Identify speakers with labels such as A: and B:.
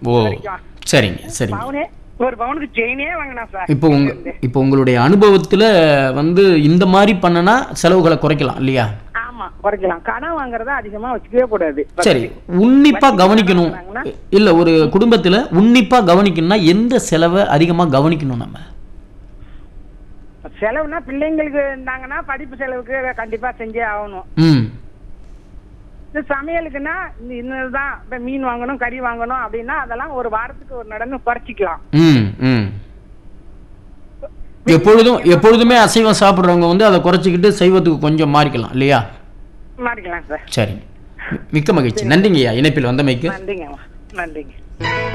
A: ஓ
B: வரைக்கும்.
A: சரிங்க சரிங்க
B: பவுனே ஒரு பவுனுக்கு செயினே வாங்கினா சார்
A: இப்போ உங்க இப்போ உங்களுடைய அனுபவத்துல வந்து இந்த மாதிரி பண்ணனா செலவுகளை குறைக்கலாம் இல்லையா
B: ஆமா குறைக்கலாம் கடன் வாங்குறத அதிகமா வச்சுக்கவே கூடாது
A: சரி உன்னிப்பா கவனிக்கணும் இல்ல ஒரு குடும்பத்துல உன்னிப்பா கவனிக்கணும்னா எந்த செலவை அதிகமா கவனிக்கணும் நம்ம
B: செலவுனா பிள்ளைங்களுக்கு இருந்தாங்கன்னா படிப்பு செலவுக்கு கண்டிப்பா செஞ்சே ஆகணும்
A: ம்
B: இந்த சமையலுக்குன்னா இந்த இன்னதுதான் இப்ப மீன் வாங்கணும் கறி வாங்கணும் அப்படின்னா அதெல்லாம் ஒரு வாரத்துக்கு ஒரு நடன்னு குறைச்சிக்கலாம்
A: ம் ம் எப்பொழுதும் எப்பொழுதுமே அசைவம் சாப்பிட்றவங்க வந்து அதை குறைச்சிக்கிட்டு சைவத்துக்கு கொஞ்சம் மாறிக்கலாம் இல்லையா
B: மாறிக்கலாம் சார்
A: சரிங்க மி- மிக்க மகிழ்ச்சி நன்றிங்கய்யா இணைப்பில் வந்தமைக்கு
B: நன்றிங்க நன்றிங்க